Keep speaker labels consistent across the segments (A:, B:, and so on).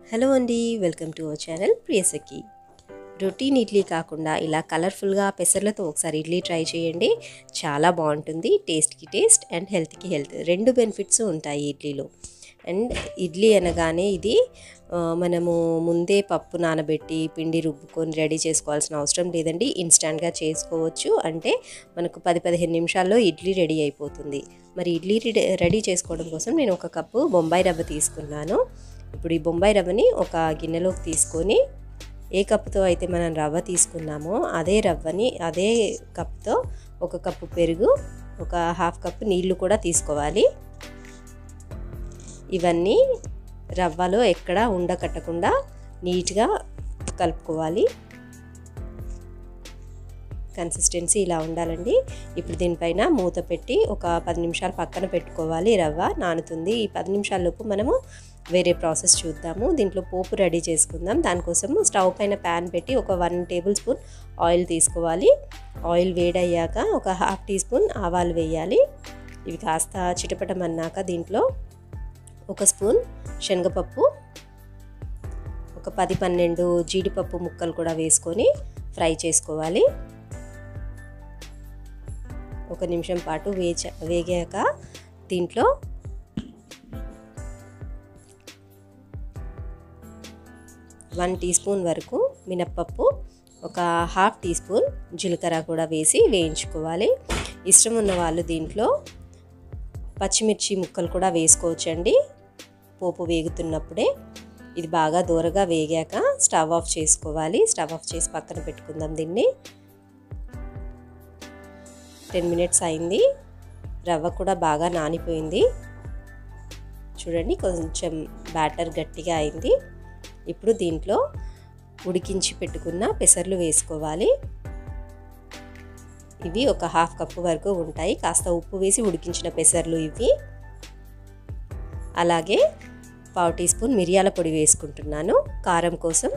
A: hello అండి welcome to our channel Priyasakhi routine idli కాకుండా ఇలా కలర్ఫుల్గా పెసర్లతో ఒకసారి ఇడ్లీ ట్రై చేయండి చాలా బాగుంటుంది టేస్ట్కి టేస్ట్ అండ్ హెల్త్కి హెల్త్ రెండు బెనిఫిట్స్ ఉంటాయి ఇడ్లీలో అండ్ ఇడ్లీ అనగానే ఇది ఆ, మనము ముందే పప్పు నానబెట్టి పిండి రుబ్బుకొని రెడీ చేసుకోవాల్సిన అవసరం లేదండి ఇన్స్టాంట్గా చేసుకోవచ్చు అంటే మనకు పది పదిహేను నిమిషాల్లో ఇడ్లీ రెడీ అయిపోతుంది మరి ఇడ్లీ రెడీ- రెడీ చేసుకోవడం కోసం నేను ఒక కప్పు బొంబాయి రవ్వ తీసుకున్నాను ఇప్పుడు ఈ బొంబాయి రవ్వని ఒక గిన్నెలోకి తీసుకొని ఏ కప్పుతో అయితే మనం రవ్వ తీసుకున్నామో అదే రవ్వని అదే కప్తో ఒక కప్పు పెరుగు ఒక హాఫ్ కప్ నీళ్లు కూడా తీసుకోవాలి ఇవన్నీ రవ్వలో ఎక్కడ ఉండకట్టకుండా నీట్గా కలుపుకోవాలి కన్సిస్టెన్సీ ఇలా ఉండాలండి ఇప్పుడు దీనిపైన మూత పెట్టి ఒక పది నిమిషాలు పక్కన పెట్టుకోవాలి రవ్వ నానుతుంది ఈ పది నిమిషాలలోపు మనము వేరే ప్రాసెస్ చూద్దాము దీంట్లో పోపు రెడీ చేసుకుందాం దానికోసం స్టవ్ పైన ప్యాన్ పెట్టి ఒక వన్ టేబుల్ స్పూన్ ఆయిల్ తీసుకోవాలి ఆయిల్ వేడయ్యాక ఒక హాఫ్ టీ స్పూన్ ఆవాలు వేయాలి ఇవి కాస్త చిటపటమన్నాక దీంట్లో ఒక స్పూన్ శనగపప్పు ఒక పది పన్నెండు జీడిపప్పు ముక్కలు కూడా వేసుకొని ఫ్రై చేసుకోవాలి ఒక నిమిషం పాటు వేచ వేగాక దీంట్లో వన్ టీ స్పూన్ వరకు మినప్పప్పు ఒక హాఫ్ టీ స్పూన్ జీలకర్ర కూడా వేసి వేయించుకోవాలి ఇష్టం ఉన్న వాళ్ళు దీంట్లో పచ్చిమిర్చి ముక్కలు కూడా వేసుకోవచ్చండి పోపు వేగుతున్నప్పుడే ఇది బాగా దూరగా వేగాక స్టవ్ ఆఫ్ చేసుకోవాలి స్టవ్ ఆఫ్ చేసి పక్కన పెట్టుకుందాం దీన్ని టెన్ మినిట్స్ అయింది రవ్వ కూడా బాగా నానిపోయింది చూడండి కొంచెం బ్యాటర్ గట్టిగా అయింది ఇప్పుడు దీంట్లో ఉడికించి పెట్టుకున్న పెసర్లు వేసుకోవాలి ఇవి ఒక హాఫ్ కప్పు వరకు ఉంటాయి కాస్త ఉప్పు వేసి ఉడికించిన పెసర్లు ఇవి అలాగే పావు టీ స్పూన్ మిరియాల పొడి వేసుకుంటున్నాను కారం కోసం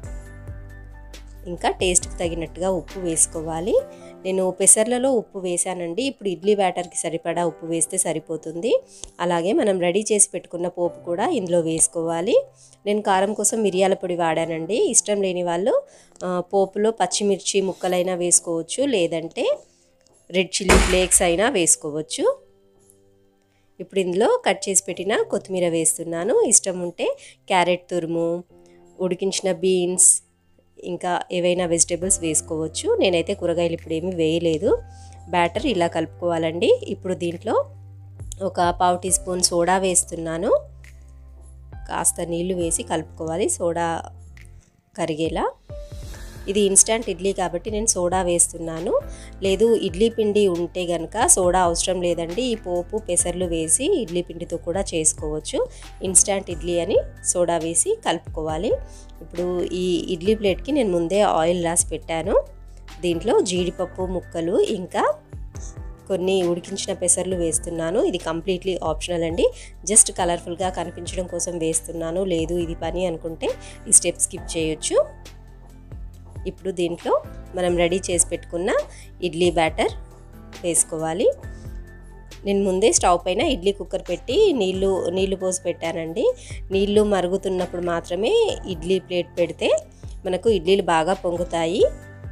A: ఇంకా టేస్ట్కి తగినట్టుగా ఉప్పు వేసుకోవాలి నేను పెసర్లలో ఉప్పు వేసానండి ఇప్పుడు ఇడ్లీ బ్యాటర్కి సరిపడా ఉప్పు వేస్తే సరిపోతుంది అలాగే మనం రెడీ చేసి పెట్టుకున్న పోపు కూడా ఇందులో వేసుకోవాలి నేను కారం కోసం మిరియాల పొడి వాడానండి ఇష్టం లేని వాళ్ళు ఆ, పోపులో పచ్చిమిర్చి ముక్కలైనా వేసుకోవచ్చు లేదంటే రెడ్ చిల్లీ ఫ్లేక్స్ అయినా వేసుకోవచ్చు ఇప్పుడు ఇందులో కట్ చేసి పెట్టిన కొత్తిమీర వేస్తున్నాను ఇష్టం ఉంటే క్యారెట్ తురుము ఉడికించిన బీన్స్ ఇంకా ఏవైనా వెజిటేబుల్స్ వేసుకోవచ్చు నేనైతే కూరగాయలు ఇప్పుడు ఏమీ వేయలేదు బ్యాటర్ ఇలా కలుపుకోవాలండి ఇప్పుడు దీంట్లో ఒక పావు టీ స్పూన్ సోడా వేస్తున్నాను కాస్త నీళ్లు వేసి కలుపుకోవాలి సోడా కరిగేలా ఇది ఇన్స్టంట్ ఇడ్లీ కాబట్టి నేను సోడా వేస్తున్నాను లేదు ఇడ్లీ పిండి ఉంటే కనుక సోడా అవసరం లేదండి ఈ పోపు పెసర్లు వేసి ఇడ్లీ పిండితో కూడా చేసుకోవచ్చు ఇన్స్టంట్ ఇడ్లీ అని సోడా వేసి కలుపుకోవాలి ఇప్పుడు ఈ ఇడ్లీ ప్లేట్కి నేను ముందే ఆయిల్ రాసి పెట్టాను దీంట్లో జీడిపప్పు ముక్కలు ఇంకా కొన్ని ఉడికించిన పెసర్లు వేస్తున్నాను ఇది కంప్లీట్లీ ఆప్షనల్ అండి జస్ట్ కలర్ఫుల్గా కనిపించడం కోసం వేస్తున్నాను లేదు ఇది పని అనుకుంటే ఈ స్టెప్ స్కిప్ చేయొచ్చు ఇప్పుడు దీంట్లో మనం రెడీ చేసి పెట్టుకున్న ఇడ్లీ బ్యాటర్ వేసుకోవాలి నేను ముందే స్టవ్ పైన ఇడ్లీ కుక్కర్ పెట్టి నీళ్ళు నీళ్లు పోసి పెట్టానండి నీళ్లు మరుగుతున్నప్పుడు మాత్రమే ఇడ్లీ ప్లేట్ పెడితే మనకు ఇడ్లీలు బాగా పొంగుతాయి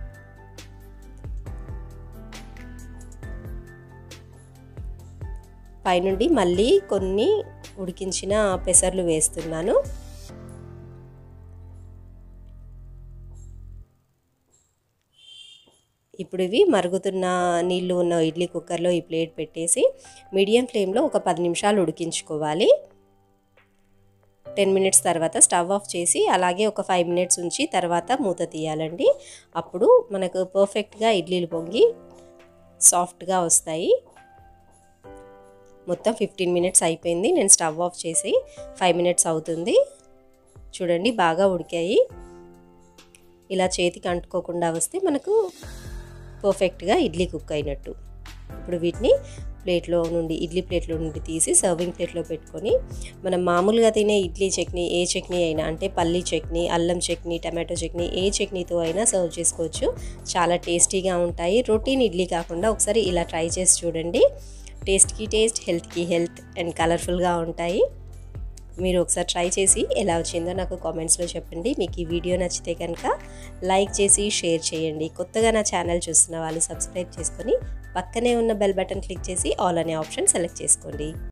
A: పైనుండి మళ్ళీ కొన్ని ఉడికించిన పెసర్లు వేస్తున్నాను ఇప్పుడు ఇవి మరుగుతున్న నీళ్ళు ఉన్న ఇడ్లీ కుక్కర్లో ఈ ప్లేట్ పెట్టేసి మీడియం ఫ్లేమ్లో ఒక పది నిమిషాలు ఉడికించుకోవాలి టెన్ మినిట్స్ తర్వాత స్టవ్ ఆఫ్ చేసి అలాగే ఒక ఫైవ్ మినిట్స్ ఉంచి తర్వాత మూత తీయాలండి అప్పుడు మనకు పర్ఫెక్ట్గా ఇడ్లీలు పొంగి సాఫ్ట్గా వస్తాయి మొత్తం ఫిఫ్టీన్ మినిట్స్ అయిపోయింది నేను స్టవ్ ఆఫ్ చేసి ఫైవ్ మినిట్స్ అవుతుంది చూడండి బాగా ఉడికాయి ఇలా చేతికి అంటుకోకుండా వస్తే మనకు పర్ఫెక్ట్గా ఇడ్లీ కుక్ అయినట్టు ఇప్పుడు వీటిని ప్లేట్లో నుండి ఇడ్లీ ప్లేట్లో నుండి తీసి సర్వింగ్ ప్లేట్లో పెట్టుకొని మనం మామూలుగా తినే ఇడ్లీ చట్నీ ఏ చట్నీ అయినా అంటే పల్లీ చట్నీ అల్లం చట్నీ టమాటో చట్నీ ఏ చట్నీతో అయినా సర్వ్ చేసుకోవచ్చు చాలా టేస్టీగా ఉంటాయి రొటీన్ ఇడ్లీ కాకుండా ఒకసారి ఇలా ట్రై చేసి చూడండి టేస్ట్కి టేస్ట్ హెల్త్కి హెల్త్ అండ్ కలర్ఫుల్గా ఉంటాయి మీరు ఒకసారి ట్రై చేసి ఎలా వచ్చిందో నాకు కామెంట్స్లో చెప్పండి మీకు ఈ వీడియో నచ్చితే కనుక లైక్ చేసి షేర్ చేయండి కొత్తగా నా ఛానల్ చూస్తున్న వాళ్ళు సబ్స్క్రైబ్ చేసుకొని పక్కనే ఉన్న బెల్ బటన్ క్లిక్ చేసి ఆల్ అనే ఆప్షన్ సెలెక్ట్ చేసుకోండి